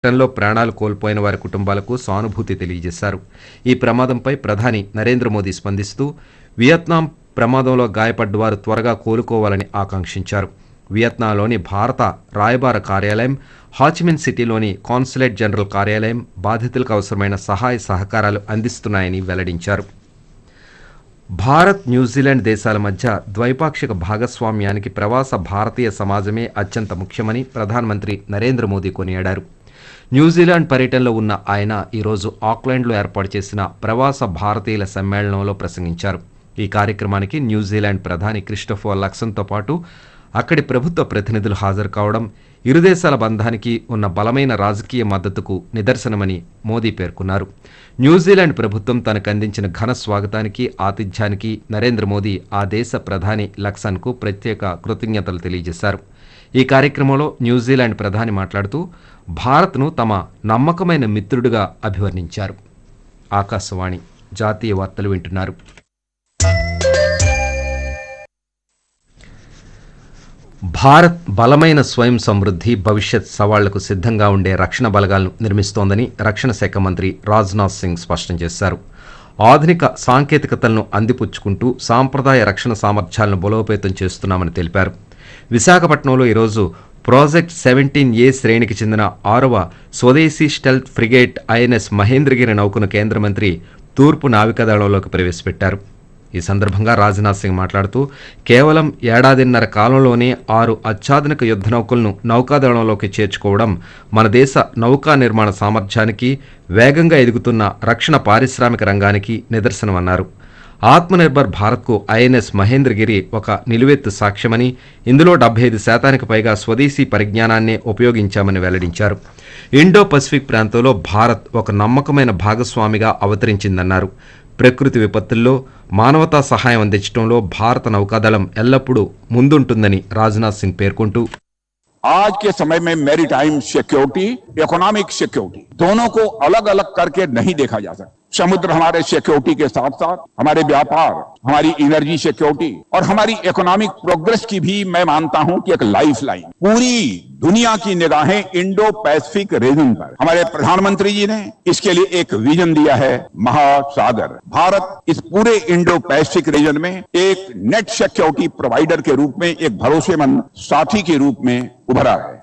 ఘటనలో ప్రాణాలు కోల్పోయిన వారి కుటుంబాలకు సానుభూతి తెలియజేశారు ఈ ప్రమాదంపై ప్రధాని నరేంద్ర మోదీ స్పందిస్తూ వియత్నాం ప్రమాదంలో గాయపడ్డ వారు త్వరగా కోలుకోవాలని ఆకాంక్షించారు వియత్నాంలోని భారత రాయబార కార్యాలయం హాచిమిన్ సిటీలోని కాన్సులేట్ జనరల్ కార్యాలయం బాధితులకు అవసరమైన సహాయ సహకారాలు అందిస్తున్నాయని వెల్లడించారు భారత్ న్యూజిలాండ్ దేశాల మధ్య ద్వైపాక్షిక భాగస్వామ్యానికి ప్రవాస భారతీయ సమాజమే అత్యంత ముఖ్యమని ప్రధానమంత్రి నరేంద్ర మోదీ కొనియాడారు న్యూజిలాండ్ పర్యటనలో ఉన్న ఆయన ఈరోజు ఆక్లాండ్లో ఏర్పాటు చేసిన ప్రవాస భారతీయుల సమ్మేళనంలో ప్రసంగించారు ఈ కార్యక్రమానికి న్యూజిలాండ్ ప్రధాని క్రిస్టోఫర్ లక్సన్తో పాటు అక్కడి ప్రభుత్వ ప్రతినిధులు హాజరు కావడం ఇరు దేశాల బంధానికి ఉన్న బలమైన రాజకీయ మద్దతుకు నిదర్శనమని మోదీ పేర్కొన్నారు న్యూజిలాండ్ ప్రభుత్వం తనకు అందించిన ఘన స్వాగతానికి ఆతిథ్యానికి నరేంద్ర మోదీ ఆ దేశ ప్రధాని లక్సన్కు ప్రత్యేక కృతజ్ఞతలు తెలియజేశారు ఈ కార్యక్రమంలో న్యూజిలాండ్ ప్రధాని మాట్లాడుతూ భారత్ను తమ నమ్మకమైన మిత్రుడిగా అభివర్ణించారు ఆకాశవాణి జాతీయ వార్తలు వింటున్నారు భారత్ బలమైన స్వయం సమృద్ధి భవిష్యత్ సవాళ్లకు సిద్ధంగా ఉండే రక్షణ బలగాలను నిర్మిస్తోందని రక్షణ శాఖ మంత్రి రాజ్నాథ్ సింగ్ స్పష్టం చేశారు ఆధునిక సాంకేతికతలను అందిపుచ్చుకుంటూ సాంప్రదాయ రక్షణ సామర్థ్యాలను బలోపేతం చేస్తున్నామని తెలిపారు విశాఖపట్నంలో ఈరోజు ప్రాజెక్ట్ సెవెంటీన్ ఏ శ్రేణికి చెందిన ఆరవ స్వదేశీ స్టెల్త్ ఫ్రిగేట్ ఐఎన్ఎస్ మహేంద్రగిరి నౌకను కేంద్ర మంత్రి తూర్పు నావికాదళంలోకి ప్రవేశపెట్టారు ఈ సందర్భంగా రాజ్నాథ్ సింగ్ మాట్లాడుతూ కేవలం ఏడాదిన్నర కాలంలోనే ఆరు అత్యాధునిక యుద్ధ నౌకలను నౌకాదళంలోకి చేర్చుకోవడం మన దేశ నౌకా నిర్మాణ సామర్థ్యానికి వేగంగా ఎదుగుతున్న రక్షణ పారిశ్రామిక రంగానికి నిదర్శనమన్నారు ఆత్మనిర్భర్ భారత్కు ఐఎన్ఎస్ మహేంద్రగిరి ఒక నిలువెత్తు సాక్ష్యమని ఇందులో డెబ్బై ఐదు శాతానికి పైగా స్వదేశీ పరిజ్ఞానాన్నే ఉపయోగించామని వెల్లడించారు ఇండో పసిఫిక్ ప్రాంతంలో భారత్ ఒక నమ్మకమైన భాగస్వామిగా అవతరించిందన్నారు ప్రకృతి విపత్తుల్లో మానవతా సహాయం అందించడంలో భారత నౌకాదళం ఎల్లప్పుడూ ముందుంటుందని రాజ్నాథ్ సింగ్ పేర్కొంటూ आज के समय में मैरीटाइम सिक्योरिटी इकोनॉमिक सिक्योरिटी दोनों को अलग अलग करके नहीं देखा जा सकता समुद्र हमारे सिक्योरिटी के साथ साथ हमारे व्यापार हमारी एनर्जी सिक्योरिटी और हमारी इकोनॉमिक प्रोग्रेस की भी मैं मानता हूं कि एक लाइफ लाइन पूरी दुनिया की निगाहें इंडो पैसिफिक रीजन पर हमारे प्रधानमंत्री जी ने इसके लिए एक विजन दिया है महासागर भारत इस पूरे इंडो पैसिफिक रीजन में एक नेट सिक्योरिटी प्रोवाइडर के रूप में एक भरोसेमंद साथी के रूप में उभरा है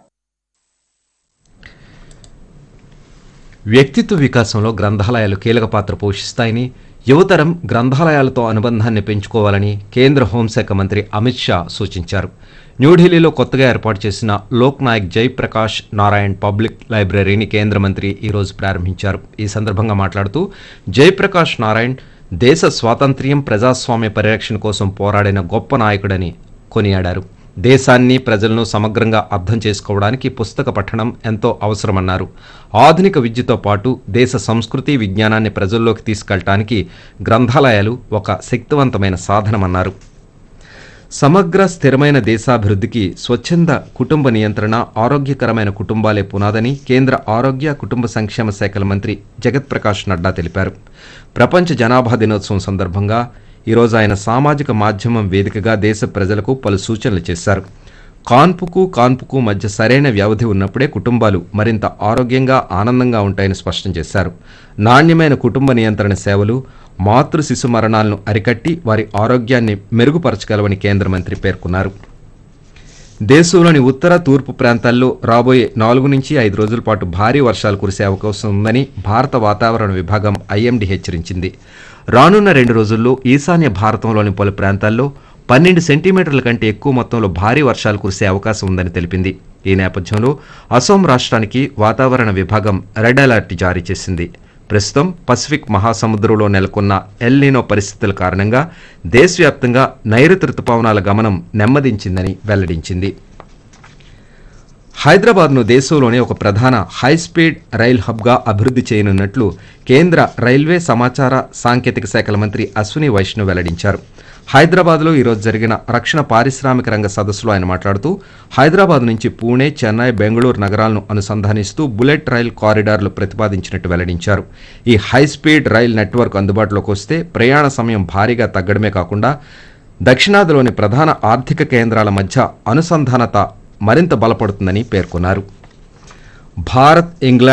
వ్యక్తిత్వ వికాసంలో గ్రంథాలయాలు కీలక పాత్ర పోషిస్తాయని యువతరం గ్రంథాలయాలతో అనుబంధాన్ని పెంచుకోవాలని కేంద్ర హోంశాఖ మంత్రి అమిత్ షా సూచించారు న్యూఢిల్లీలో కొత్తగా ఏర్పాటు చేసిన లోక్ నాయక్ జయప్రకాష్ నారాయణ్ పబ్లిక్ లైబ్రరీని కేంద్ర మంత్రి ఈరోజు ప్రారంభించారు ఈ సందర్భంగా మాట్లాడుతూ జయప్రకాష్ నారాయణ్ దేశ స్వాతంత్ర్యం ప్రజాస్వామ్య పరిరక్షణ కోసం పోరాడిన గొప్ప నాయకుడని కొనియాడారు దేశాన్ని ప్రజలను సమగ్రంగా అర్థం చేసుకోవడానికి పుస్తక పఠనం ఎంతో అవసరమన్నారు ఆధునిక విద్యతో పాటు దేశ సంస్కృతి విజ్ఞానాన్ని ప్రజల్లోకి తీసుకెళ్లటానికి గ్రంథాలయాలు ఒక శక్తివంతమైన సాధనమన్నారు సమగ్ర స్థిరమైన దేశాభివృద్ధికి స్వచ్ఛంద కుటుంబ నియంత్రణ ఆరోగ్యకరమైన కుటుంబాలే పునాదని కేంద్ర ఆరోగ్య కుటుంబ సంక్షేమ శాఖల మంత్రి జగత్ ప్రకాష్ నడ్డా తెలిపారు ప్రపంచ జనాభా దినోత్సవం సందర్భంగా ఈరోజు ఆయన సామాజిక మాధ్యమం వేదికగా దేశ ప్రజలకు పలు సూచనలు చేశారు కాన్పుకు కాన్పుకు మధ్య సరైన వ్యవధి ఉన్నప్పుడే కుటుంబాలు మరింత ఆరోగ్యంగా ఆనందంగా ఉంటాయని స్పష్టం చేశారు నాణ్యమైన కుటుంబ నియంత్రణ సేవలు మాతృ శిశు మరణాలను అరికట్టి వారి ఆరోగ్యాన్ని మెరుగుపరచగలవని కేంద్ర మంత్రి పేర్కొన్నారు దేశంలోని ఉత్తర తూర్పు ప్రాంతాల్లో రాబోయే నాలుగు నుంచి ఐదు రోజుల పాటు భారీ వర్షాలు కురిసే అవకాశం ఉందని భారత వాతావరణ విభాగం ఐఎండీ హెచ్చరించింది రానున్న రెండు రోజుల్లో ఈశాన్య భారతంలోని పలు ప్రాంతాల్లో పన్నెండు సెంటీమీటర్ల కంటే ఎక్కువ మొత్తంలో భారీ వర్షాలు కురిసే అవకాశం ఉందని తెలిపింది ఈ నేపథ్యంలో అసోం రాష్ట్రానికి వాతావరణ విభాగం రెడ్ అలర్ట్ జారీ చేసింది ప్రస్తుతం పసిఫిక్ మహాసముద్రంలో నెలకొన్న ఎల్నినో పరిస్థితుల కారణంగా దేశవ్యాప్తంగా నైరుతి రుతుపవనాల గమనం నెమ్మదించిందని వెల్లడించింది హైదరాబాద్ను దేశంలోనే ఒక ప్రధాన హైస్పీడ్ రైల్ హబ్గా అభివృద్ధి చేయనున్నట్లు కేంద్ర రైల్వే సమాచార సాంకేతిక శాఖల మంత్రి అశ్విని వైష్ణవ్ వెల్లడించారు హైదరాబాద్లో ఈరోజు జరిగిన రక్షణ పారిశ్రామిక రంగ సదస్సులో ఆయన మాట్లాడుతూ హైదరాబాద్ నుంచి పూణే చెన్నై బెంగళూరు నగరాలను అనుసంధానిస్తూ బుల్లెట్ రైల్ కారిడార్లు ప్రతిపాదించినట్టు వెల్లడించారు ఈ హైస్పీడ్ రైల్ నెట్వర్క్ అందుబాటులోకి వస్తే ప్రయాణ సమయం భారీగా తగ్గడమే కాకుండా దక్షిణాదిలోని ప్రధాన ఆర్థిక కేంద్రాల మధ్య అనుసంధానత మరింత బలపడుతుందని పేర్కొన్నారు భారత్ ఇంగ్లాండ్